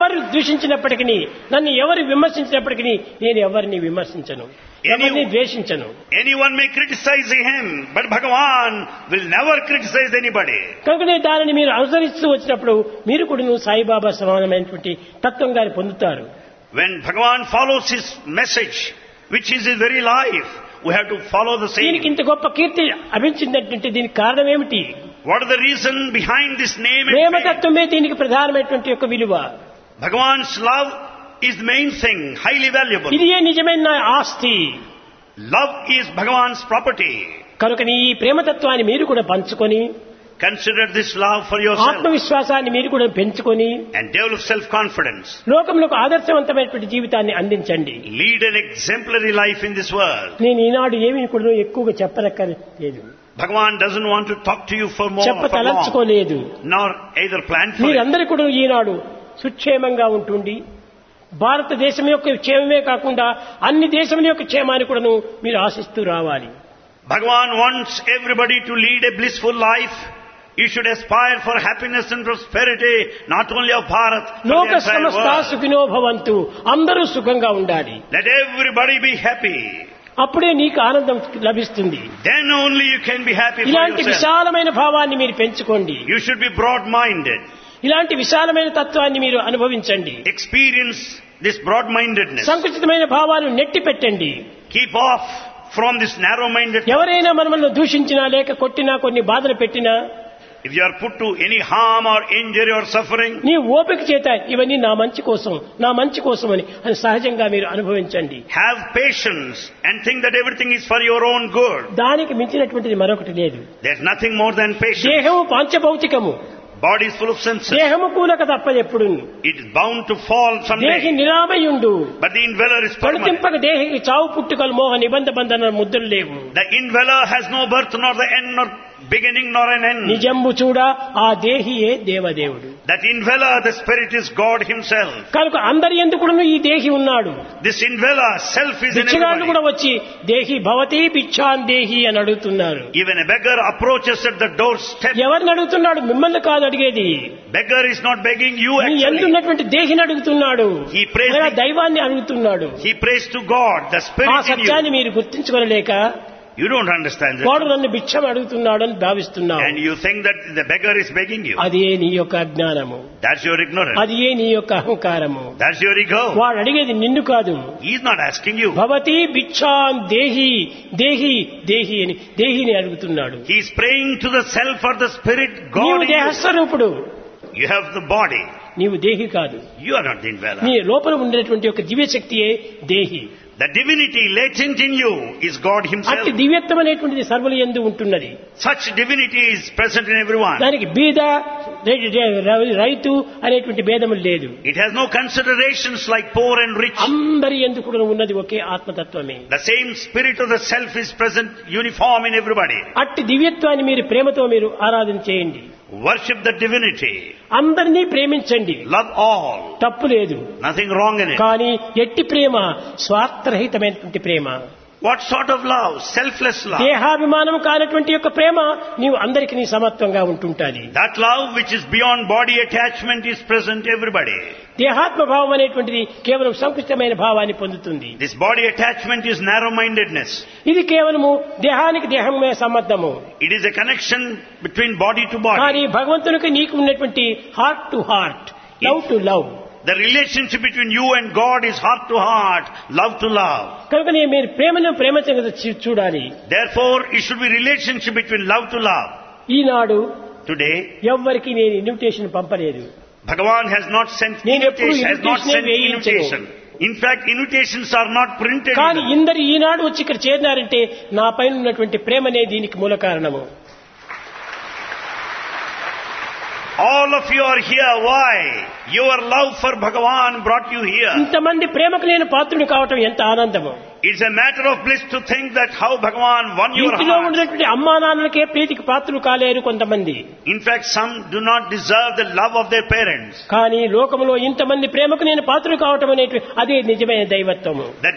ఎవరు దూషించినప్పటికీ నన్ను ఎవరు విమర్శించినప్పటికీ నేను ఎవరిని విమర్శించను ఎవరిని ద్వేషించను Anyone may criticize him, but Bhagavan will never criticize anybody. కనుకనే దానిని మీరు అనుసరిస్తూ వచ్చినప్పుడు మీరు కూడా నువ్వు సాయిబాబా సమానమైనటువంటి తత్వం గాని పొందుతారు When Bhagavan follows his message, which is his very life, we have to follow the దీనికి same. ఇంత గొప్ప కీర్తి అభించిందంటే దీనికి కారణం ఏమిటి What is the reason behind this name and fame? ప్రేమతత్వమే దీనికి ప్రధానమైనటువంటి యొక్క విలువ Bhagavan's love is the main thing, highly valuable. ఇది ఏ నిజమైన నా ఆస్తి Love is Bhagavan's property. కనుక ఈ ప్రేమతత్వాన్ని మీరు కూడా పంచుకొని Consider this love for yourself ఆత్మవిశ్వాసాన్ని మీరు కూడా పెంచుకొని and develop self-confidence. లోకంలో ఆదర్శవంతమైనటువంటి జీవితాన్ని అందించండి Lead an exemplary life in this world. నేను ఈనాడు ఏమీ కూడా ఎక్కువగా చెప్పనక్కర్లేదు Bhagavan doesn't want to talk to you for more, చెప్ప for long, తలంచుకోలేదు nor either plan for it. మీరందరూ కూడా ఈనాడు సుక్షేమంగా ఉంటుండి భారతదేశం యొక్క క్షేమమే కాకుండా అన్ని దేశముల యొక్క క్షేమాన్ని కూడాను మీరు ఆశిస్తూ రావాలి Bhagavan wants everybody to lead a blissful life. You should aspire for happiness and prosperity, not only of Bharat, but the లోక entire సమస్త world. సుఖినో భవంతు అందరూ సుఖంగా ఉండాలి Let everybody be happy. అప్పుడే నీకు ఆనందం లభిస్తుంది Then only you can be happy for ఇలాంటి yourself. విశాలమైన భావాన్ని మీరు పెంచుకోండి You should be broad-minded. ఇలాంటి విశాలమైన తత్వాన్ని మీరు అనుభవించండి Experience this broad-mindedness. సంకుచితమైన భావాలు నెట్టి పెట్టండి Keep off from this narrow-minded. ఎవరైనా మనల్ని దూషించినా లేక కొట్టినా కొన్ని బాధలు పెట్టినా If you are put to any harm or injury or suffering, నీ ఓపిక చేత ఇవన్నీ నా మంచి కోసం నా మంచి కోసం అని అని సహజంగా మీరు అనుభవించండి have patience and think that everything is for your own good. దానికి మించినటువంటిది మరొకటి లేదు There's nothing more than patience. దేహము పాంచభౌతికము Body is full of senses. దేహము కూలక తప్పదు ఎప్పుడు It is bound to fall దేహి someday. నిరామయుండు But the indweller is permanent. పడుతింపక దేహికి చావు పుట్టుకలు మోహ నిబంధ బంధన ముద్రలు లేవు The indweller has no birth nor the end nor beginning nor an end. నిజంబు చూడ ఆ దేహియే దేవదేవుడు That indweller, the spirit is God himself. కనుక అందరి ఎందుకును ఈ దేహి ఉన్నాడు This indweller, self is in బిచ్చగాళ్ళు కూడా everybody. వచ్చి దేహి భవతి బిచ్చాన్ దేహి అని అడుగుతున్నారు Even a beggar approaches at the doorstep. ఎవరిని అడుగుతున్నాడు మిమ్మల్ని కాదు అడిగేది Beggar is not begging you నీ actually. ఎందున్నటువంటి దేహిని అడుగుతున్నాడు He prays అనగా the- దైవాన్ని అడుగుతున్నాడు He prays to God, the ఆ spirit in సత్యాన్ని you. మీరు గుర్తించుకోలేక You don't understand వాడు that. నన్ను భిక్షం అడుగుతున్నాడు అని భావిస్తున్నావు And you think that the beggar is begging you. అదే నీ యొక్క అజ్ఞానము That's your ignorance. అది ఏ నీ యొక్క అహంకారము That's your ego. వాడు అడిగేది నిన్ను కాదు He's not asking you. భవతి భిక్షాన్ దేహి దేహి దేహి అని దేహిని అడుగుతున్నాడు He's praying to the self or the spirit, God నీవు in you. దేహస్వరూపుడు You have the body. నీవు దేహి కాదు You are not the indweller. నీ లోపల ఉండేటువంటి యొక్క దివ్యశక్తియే దేహి The divinity latent in you is God himself. అట్టి దివ్యత్వం అనేటువంటిది సర్వుల ఎందు ఉంటున్నది Such divinity is present in everyone. దానికి బీద రై- రై- రైతు అనేటువంటి భేదములు లేదు It has no considerations like poor and rich. అందరి ఎందుకు కూడా ఉన్నది ఒకే ఆత్మతత్వమే The same spirit of the self is present uniform in everybody. అట్టి దివ్యత్వాన్ని మీరు ప్రేమతో మీరు ఆరాధన చేయండి Worship the divinity. అందరినీ ప్రేమించండి Love all. తప్పు లేదు Nothing wrong in it. కానీ ఎట్టి ప్రేమ స్వార్థరహితమైనటువంటి ప్రేమ What sort of love? Selfless love. దేహాభిమానం కానటువంటి యొక్క ప్రేమ నీవు అందరికి నీ సమత్వంగా ఉంటుంటాది That love which is beyond body attachment is present everybody. దేహాత్మ భావం అనేటువంటిది కేవలం సంకుచితమైన భావాన్ని పొందుతుంది This body attachment is narrow-mindedness. ఇది కేవలము దేహానికి దేహమే సంబంధము It is a connection between body to body. కానీ భగవంతునికి నీకు ఉన్నటువంటి heart to heart love to love The relationship between you and God is heart to heart, love to love. కనుక నీ మీరు ప్రేమను ప్రేమ చూడాలి Therefore, it should be relationship between love to love. Eenadu Today, ఎవ్వరికి నేను ఇన్విటేషన్ పంపలేదు Bhagavan has not sent నేను ఎప్పుడు invitation, has not invitation sent వేయించను. invitation. In fact, invitations are not printed. కానీ even. ఇందరు ఈనాడు వచ్చి ఇక్కడ చేరినారంటే నా పైన ఉన్నటువంటి ప్రేమనే దీనికి మూల కారణము All of you are here. Why? Your love for Bhagavan brought you here. ఇంతమంది ప్రేమకు నేను పాత్రుడు కావటం ఎంత ఆనందము It's a matter of bliss to think that how Bhagavan won your ఇంటిలో heart. ఉన్నటువంటి అమ్మా నాన్నలకే ప్రీతికి పాత్రులు కాలేరు కొంతమంది In fact, some do not deserve the love of their parents. కానీ లోకంలో ఇంతమంది ప్రేమకు నేను పాత్రుడు కావటం అనేటువంటి అదే నిజమైన దైవత్వము That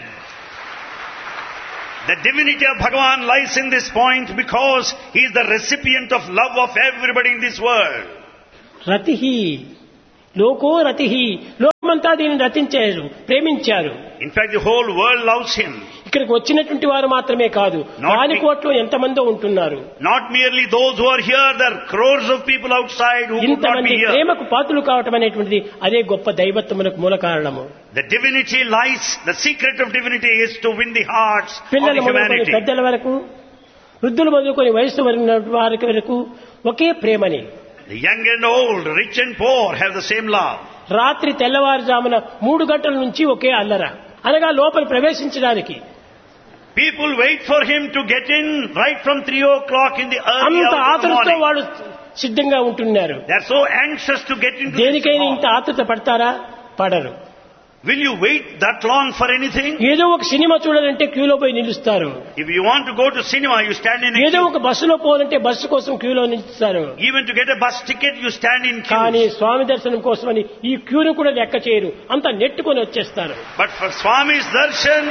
the divinity of Bhagavan lies in this point because he is the recipient of love of everybody in this world. రతి లోకో రతి అంతా దీన్ని రచించారు ప్రేమించారు In fact, the whole world loves him. ఇక్కడికి వచ్చినటువంటి వారు మాత్రమే కాదు Not వాని me. కోట్లో ఎంతమందో ఉంటున్నారు Not merely those who are here, there are crores of people outside who could not ఇంతమంది be here. ప్రేమకు పాత్రలు కావటం అనేటువంటిది అదే గొప్ప దైవత్వములకు మూల కారణము The divinity lies, the secret of divinity is to win the hearts of పిల్లల the మొదలుకొని humanity. పెద్దల వరకు వృద్ధులు మొదలుకొని వయసు వరిన వారికి వరకు ఒకే ప్రేమని The young and old, rich and poor have the same love. రాత్రి తెల్లవారుజామున మూడు గంటల నుంచి ఒకే అల్లర అనగా లోపల ప్రవేశించడానికి People wait for him to get in right from 3 o'clock in the early అంత hours of the ఆతృతతో morning. వాళ్ళు సిద్ధంగా ఉంటున్నారు They are so anxious to get into this దేనికైనా ఇంత hall. ఆతృత పడతారా పడరు Will you wait that long for anything? ఏదో ఒక సినిమా చూడాలంటే క్యూలో పోయి నిలుస్తారు If you want to go to cinema, you stand in a ఏదో queue. ఒక బస్సులో పోవాలంటే బస్సు కోసం క్యూలో నిలుస్తారు Even to get a bus ticket, you stand in కానీ queue. స్వామి దర్శనం కోసమని ఈ క్యూను కూడా లెక్క చేయరు అంతా నెట్టుకొని వచ్చేస్తారు But for Swami's darshan,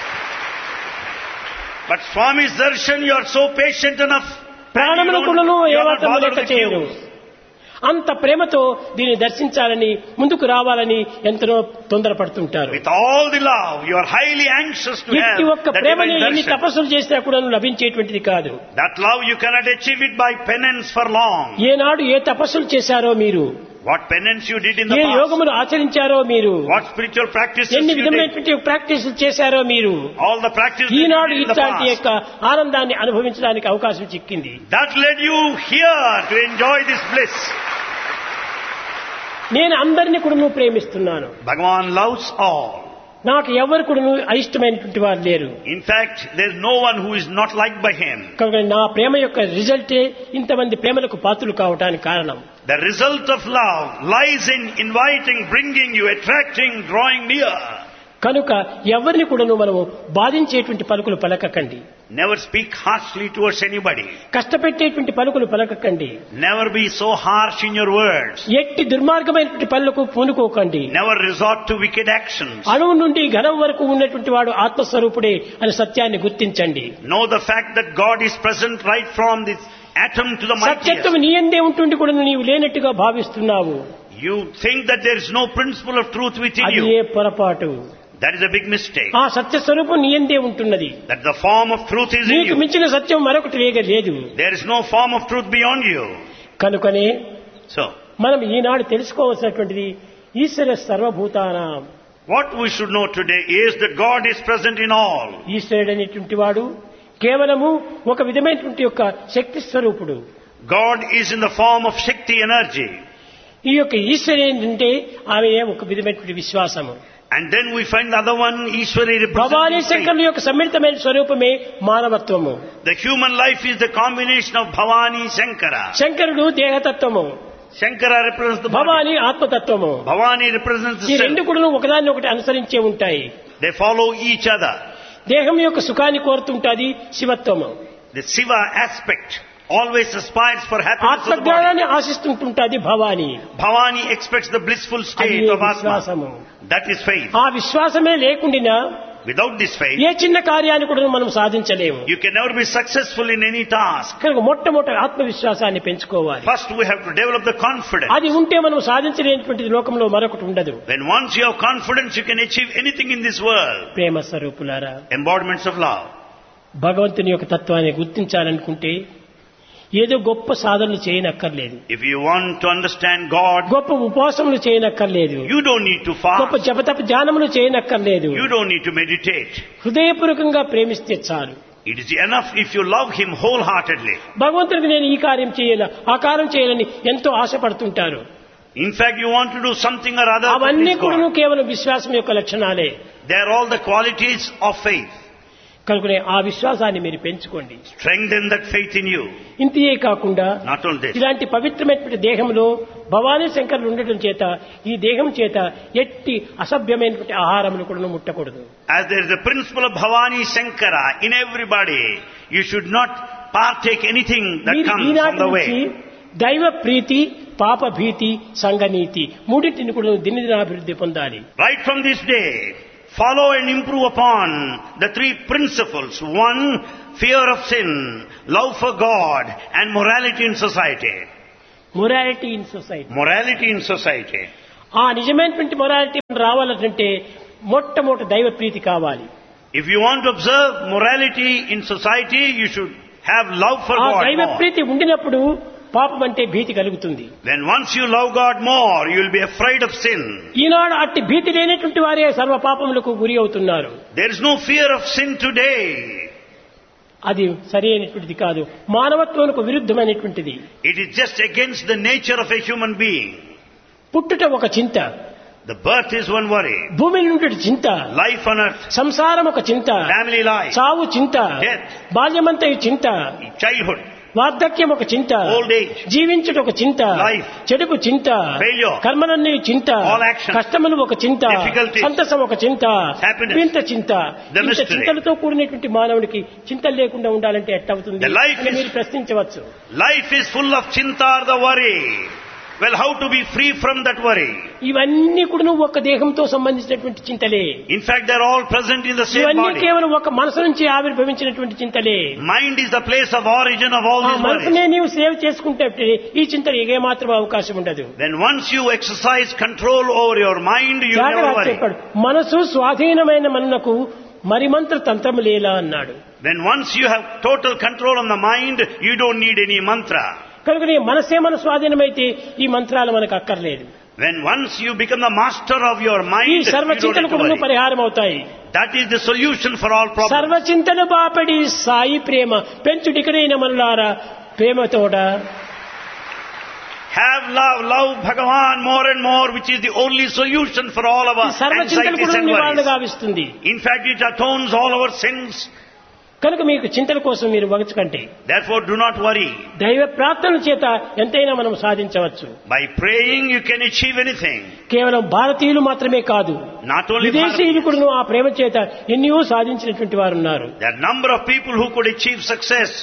but Swami's darshan, you are so patient enough. and you ప్రాణముల don't- కూడాను you are not ఏమాత్రం bothered లెక్క with చేయరు queues. అంత ప్రేమతో దీన్ని దర్శించాలని ముందుకు రావాలని ఎంతనో తొందరపడుతుంటారు With all the love, you are highly anxious to have ఎట్టి ఒక్క that ప్రేమని divine ఎన్ని darshan. తపస్సులు చేసినా కూడా లభించేటువంటిది కాదు That love you cannot achieve it by penance for long. ఏనాడు ఏ తపస్సులు చేశారో మీరు What penance you did in the A past, యోగములు ఆచరించారో మీరు what spiritual practices ఎన్ని you did, విధమైనటువంటి ప్రాక్టీస్ చేశారో మీరు all the practices that you Eenadu did in the ఇట్లాంటి past. యొక్క ఆనందాన్ని అనుభవించడానికి అవకాశం చిక్కింది That led you here to enjoy this bliss. నేను అందరినీ కూడా నువ్వు ప్రేమిస్తున్నాను Bhagavan loves all. నాకు ఎవరు కూడా నువ్వు అయిష్టమైనటువంటి వారు లేరు In fact, there is no one who is not liked by him. కనుక నా ప్రేమ యొక్క రిజల్టే ఇంతమంది ప్రేమలకు పాత్రలు కావటానికి కారణం The result of love lies in inviting, bringing you, attracting, drawing near. కనుక ఎవరిని కూడా మనము బాధించేటువంటి పలుకులు పలకకండి Never speak harshly towards anybody. కష్టపెట్టేటువంటి పలుకులు పలకకండి Never be so harsh in your words. ఎట్టి దుర్మార్గమైనటువంటి పనులకు పూనుకోకండి Never resort to wicked actions. అణువు నుండి ఘనం వరకు ఉన్నటువంటి వాడు ఆత్మస్వరూపుడే అనే సత్యాన్ని గుర్తించండి Know the fact that God is present right from the atom to the సత్యత్వం mightiest. నీ ఎందే ఉంటుండి కూడా నీవు లేనట్టుగా భావిస్తున్నావు You think that there is no principle of truth within అది you. ఏ పొరపాటు That is a big mistake. ఆ సత్య స్వరూపం నీ ఎందే ఉంటున్నది That the form of truth is in నీకు you. మించిన సత్యం మరొకటి వేగ లేదు There is no form of truth beyond you. కనుకనే So, మనం ఈనాడు తెలుసుకోవాల్సినటువంటిది ఈశ్వర సర్వభూతానం what we should know today is that God is present in all. ఈశ్వరుడు అనేటువంటి వాడు కేవలము ఒక విధమైనటువంటి యొక్క శక్తి స్వరూపుడు God is in the form of Shakti energy. ఈ యొక్క ఈశ్వరు ఏంటంటే ఆమె ఒక విధమైనటువంటి విశ్వాసము And then we find the other one, Ishwari Bhavani representing faith. శంకరుల యొక్క సమ్మిళితమైన స్వరూపమే మానవత్వము The human life is the combination of Bhavani Shankara. శంకరుడు దేహతత్వము Shankara represents the body. Bhavani ఆత్మతత్వము Bhavani represents ఈ the రెండు self. కూడా ఒకదాన్ని ఒకటి అనుసరించే ఉంటాయి They follow each other. దేహం యొక్క సుఖాన్ని కోరుతుంటాది శివత్వము The Siva aspect always aspires for happiness of the body. ఆత్మజ్ఞానాన్ని ఆశిస్తుంటుంటాది Bhavani Bhavani expects the blissful అది state of Atma. విశ్వాసము That is faith. ఆ విశ్వాసమే లేకుండా Without this faith, ఏ చిన్న కార్యాన్ని కూడా మనం సాధించలేము you can never be successful in any task. కనుక మొట్టమొదటి ఆత్మవిశ్వాసాన్ని పెంచుకోవాలి First, we have to develop the confidence. అది ఉంటే మనం సాధించలేనటువంటిది లోకంలో మరొకటి ఉండదు When once you have confidence, you can achieve anything in this world. ప్రేమ స్వరూపులారా Embodiments of love. భగవంతుని యొక్క తత్వాన్ని గుర్తించాలనుకుంటే ఏదో గొప్ప సాధనలు చేయనక్కర్లేదు If you want to understand God, గొప్ప ఉపవాసములు చేయనక్కర్లేదు you don't need to గొప్ప fast. జపతప ధ్యానములు చేయనక్కర్లేదు You don't need to meditate. హృదయపూర్వకంగా ప్రేమిస్తే చాలు It is enough if you love Him wholeheartedly. భగవంతుడికి నేను ఈ కార్యం చేయాల ఆ కార్యం చేయాలని ఎంతో ఆశపడుతుంటారు In fact, you want to do something or other. to అవన్నీ please కూడా God. కేవలం విశ్వాసం యొక్క లక్షణాలే They are all the qualities of faith. కనుకనే ఆ విశ్వాసాన్ని మీరు పెంచుకోండి Strengthen that faith in you. ఇంతే కాకుండా Not only this. ఇలాంటి పవిత్రమైనటువంటి దేహంలో భవానీ శంకరులు ఉండటం చేత ఈ దేహం చేత ఎట్టి అసభ్యమైనటువంటి ఆహారములు కూడా ముట్టకూడదు As there is a principle of Bhavani Shankara in everybody, you should not partake anything that మీరు comes ఈనాటి on the నుంచి way. దైవ ప్రీతి పాప భీతి సంఘనీతి మూడింటిని కూడా దినదినాభివృద్ధి పొందాలి Right from this day, follow and improve upon the three principles. One, fear of sin, love for God, and morality in society. Morality in society Morality in society. ఆ నిజమైనటువంటి మొరాలిటీ రావాలంటే మొట్టమొదటి దైవ ప్రీతి కావాలి If you want to observe morality in society, you should have love for ఆ God దైవ more. ప్రీతి ఉండినప్పుడు పాపం అంటే భీతి కలుగుతుంది When once you love God more, you will be afraid of sin. ఈనాడు అట్టి భీతి లేనటువంటి వారే సర్వ పాపములకు గురి అవుతున్నారు There is no fear of sin today. అది సరి అయినటువంటిది కాదు మానవత్వములకు విరుద్ధమైనటువంటిది It is just against the nature of a human being. పుట్టుట ఒక చింత The birth is one worry. భూమి నుండి చింత Life on earth, సంసారం ఒక చింత family life, చావు చింత Death. బాల్యమంత చింత childhood, వార్ధక్యం ఒక చింత Old age. జీవించుట ఒక చింత Life. చెడుకు చింత Failure. కర్మలన్నీ చింత All actions. కష్టములు ఒక చింత Difficulties. సంతసం ఒక చింత Happiness. వింత చింత The ఇంత mystery. చింతలతో కూడినటువంటి మానవుడికి చింతలు లేకుండా ఉండాలంటే ఎట్టవుతుంది The life అని is- మీరు ప్రశ్నించవచ్చు life is full of chinta or the worry. Well, how to be free from that worry? ఇవన్నీ కూడా ఒక దేహంతో సంబంధించినటువంటి చింతలే In fact, they're all present in the same ఇవన్నీ body. కేవలం ఒక మనసు నుంచి ఆవిర్భవించినటువంటి చింతలే Mind is the place of origin of all ఆ these మనసునే worries. నీవు సేవ్ చేసుకుంటే ఈ చింతలు ఏ మాత్రం అవకాశం ఉండదు Then once you exercise control over your mind, you never జాగ్రత్త worry. చెప్పాడు మనసు స్వాధీనమైన మనకు మరిమంత్ర తంత్రము లేలా అన్నాడు Then once you have total control on the mind, you don't need any mantra. కనుక నీ మనసే మన స్వాధీనమైతే ఈ మంత్రాలు మనకు అక్కర్లేదు When once you become the master of your ఈ mind, సర్వ you don't చింతలు need to కూడా worry. పరిహారం అవుతాయి That is the solution for all సర్వ problems. చింతలు బాపడి సాయి ప్రేమ పెంచుడికనైన మనులారా ప్రేమతోడ Have love, love Bhagavan more and more, which is the only solution for all of ఈ our సర్వ చింతలు anxieties కూడా and నివారణ worries. గావిస్తుంది In fact, it atones all our sins. కనుక మీకు చింతల కోసం మీరు వగచకండి Therefore, do not worry. దైవ ప్రార్థన చేత ఎంతైనా మనం సాధించవచ్చు By praying, you can achieve anything. కేవలం భారతీయులు మాత్రమే కాదు Not only విదేశీయులు Bharat. కూడా ఆ ప్రేమ చేత ఎన్నో సాధించినటువంటి వారు ఉన్నారు There are number of people who could achieve success.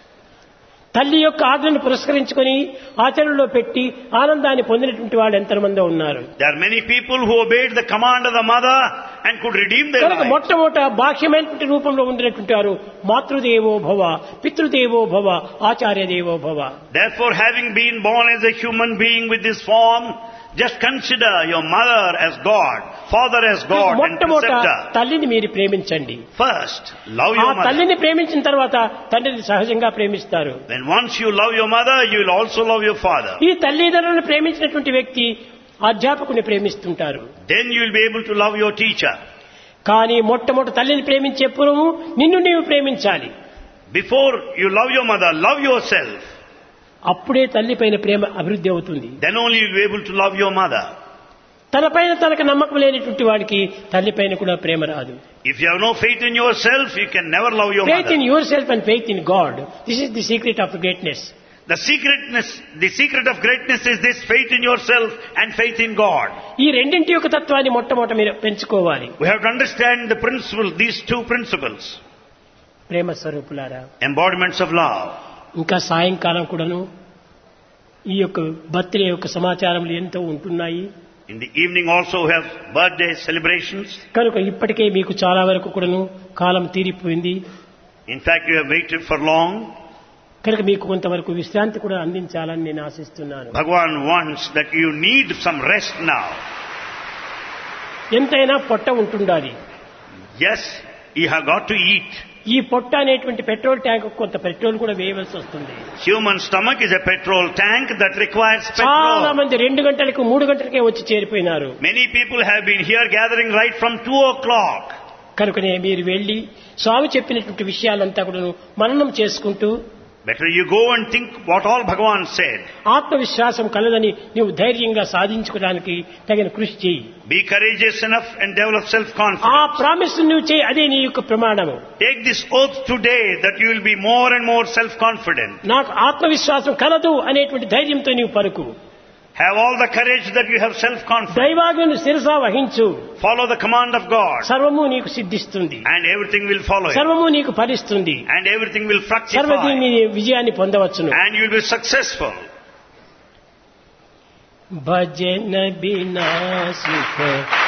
తల్లి యొక్క ఆజ్ఞను పురస్కరించుకొని ఆచరణలో పెట్టి ఆనందాన్ని పొందినటువంటి వాళ్ళు ఎంతమందో ఉన్నారు There are many people who obeyed the command of the mother and could redeem their కనుక life. మొట్టమొదట బాహ్యమైనటువంటి రూపంలో ఉండినటువంటి వారు మాతృదేవో భవ పితృదేవో భవ ఆచార్య దేవో భవ Therefore, having been born as a human being with this form, just consider your mother as God, father as God, and మొట్టమొదట preceptor. తల్లిని మీరు ప్రేమించండి First, love ఆ your mother. తల్లిని ప్రేమించిన తర్వాత తండ్రిని సహజంగా ప్రేమిస్తారు Then once you love your mother, you will also love your father. ఈ తల్లిదండ్రులను ప్రేమించినటువంటి వ్యక్తి అధ్యాపకుని ప్రేమిస్తుంటారు Then you will be able to love your teacher. కానీ మొట్టమొదటి తల్లిని ప్రేమించే పూర్వము నిన్ను నీవు ప్రేమించాలి Before you love your mother, love yourself. అప్పుడే తల్లి పైన ప్రేమ అభివృద్ధి అవుతుంది Then only you will be able to love your mother. తనపైన తనకు నమ్మకం లేనటువంటి వాడికి తల్లిపైన కూడా ప్రేమ రాదు If you have no faith in yourself, you can never love your faith in mother. Yourself and faith in God this is the secret of greatness The secretness, the secret of greatness is this faith in yourself and faith in God. ఈ రెండింటి యొక్క తత్వాన్ని మొట్టమొదట మీరు పెంచుకోవాలి We have to understand the principle, these two principles, ప్రేమ స్వరూపులారా embodiments of love. ఇంకా సాయంకాలం కూడాను ఈ యొక్క బర్త్డే యొక్క సమాచారములు ఎంతో ఉంటున్నాయి In the evening also we have birthday celebrations. కనుక ఇప్పటికే మీకు చాలా వరకు కూడాను కాలం తీరిపోయింది In fact, you have waited for long. కనుక మీకు కొంతవరకు విశ్రాంతి కూడా అందించాలని నేను ఆశిస్తున్నాను Bhagavan wants that you need some rest now. ఎంతైనా పొట్ట ఉంటుండాలి Yes, you have got to eat. ఈ పొట్ట అనేటువంటి పెట్రోల్ ట్యాంక్ కొంత పెట్రోల్ కూడా వేయవలసి వస్తుంది Human stomach is a petrol tank that requires చాలా petrol. మంది రెండు గంటలకు మూడు గంటలకే వచ్చి చేరిపోయినారు Many people have been here gathering right from 2 o'clock. కనుకనే మీరు వెళ్లి స్వామి చెప్పినటువంటి విషయాలంతా కూడా మననం చేసుకుంటూ Better you go and think what all Bhagavan said. ఆత్మవిశ్వాసం కలదని నీవు ధైర్యంగా సాధించుకోవడానికి తగిన కృషి చేయి Be courageous enough and develop ఆ self-confidence. ప్రామిస్ నువ్వు చేయి అదే నీ యొక్క ప్రమాణము Take this oath today that you will be more and more self-confident. నాకు ఆత్మవిశ్వాసం కలదు అనేటువంటి ధైర్యంతో నీవు పలుకు Have all the courage that you have self-confidence. దైవాజ్ఞను శిరసా వహించు Follow the command of God సర్వము నీకు సిద్ధిస్తుంది and everything will follow you. సర్వము నీకు ఫలిస్తుంది And everything will సర్వది fructify నీ విజయాన్ని పొందవచ్చును and you will be successful. భజన బినా సుఖ